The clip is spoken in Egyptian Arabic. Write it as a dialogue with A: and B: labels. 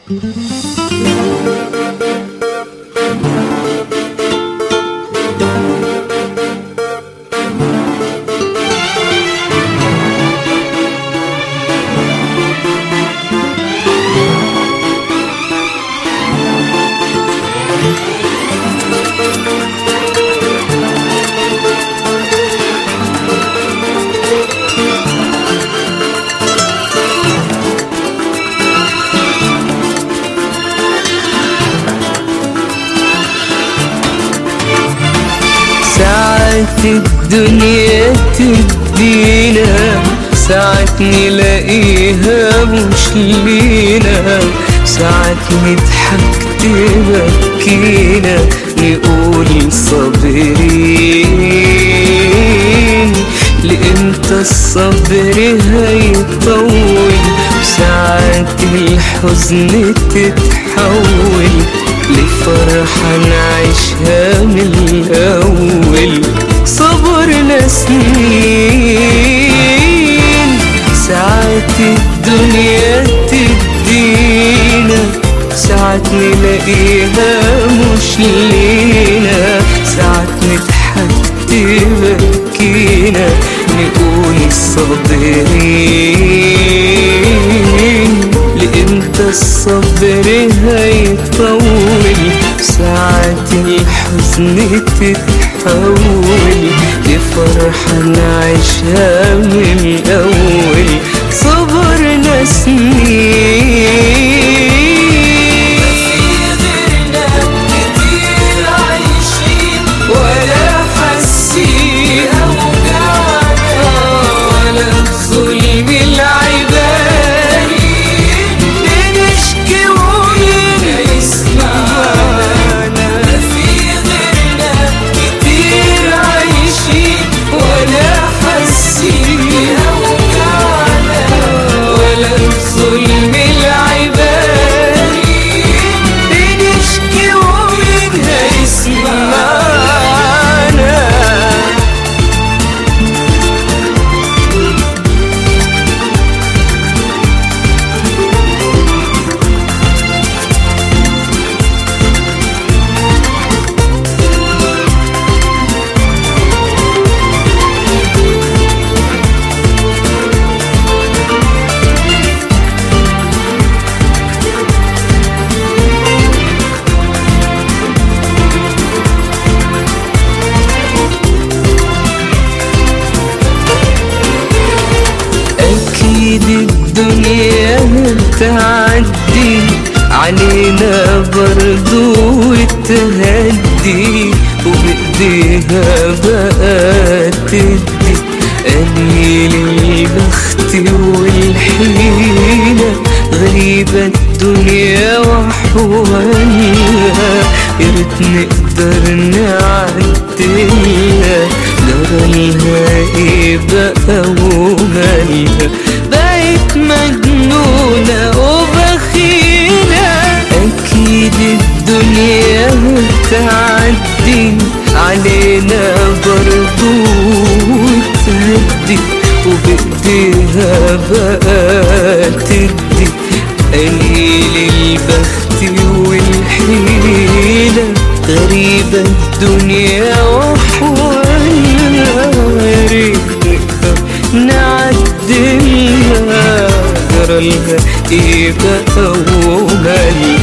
A: ساعات الدنيا تدينا ساعات نلاقيها مش لينا ساعات نضحك تبكينا نقول صابرين لإمتى الصبر هيطول ساعات الحزن تتحول لفرحة نعيشها من الأول صبرنا سنين ساعات الدنيا تدينا ساعات نلاقيها مش لينا ساعات نضحك تبكينا نقول صابرين لإمتى الصبر هيطول ساعات الحزن تتحول لفرحة نعيشها من الأول صبرنا سنين ولا حسين ولا ظلم العباد بنشكي ومين يسمعنا في غيرنا كتير عايشين ولا حاسين ولا ظلم العباد بنشكي ومين هيسمعنا أكيد الدنيا تعدي علينا برضو وتهدي وبإيديها بقى تدي قليل البخت والحيلة غريبة الدنيا وحوالها يا ريت نقدر نعدلها جرالها ايه بقى ومالها بقت مجنونة وبخيلة أكيد الدنيا تعدي علينا برضو وتهدي وبإيديها بقى تدي قليل البخت والحيلة غريبة الدنيا وحوالها يا ريت نقدر نعدلها جرالها ايه بقى ومالها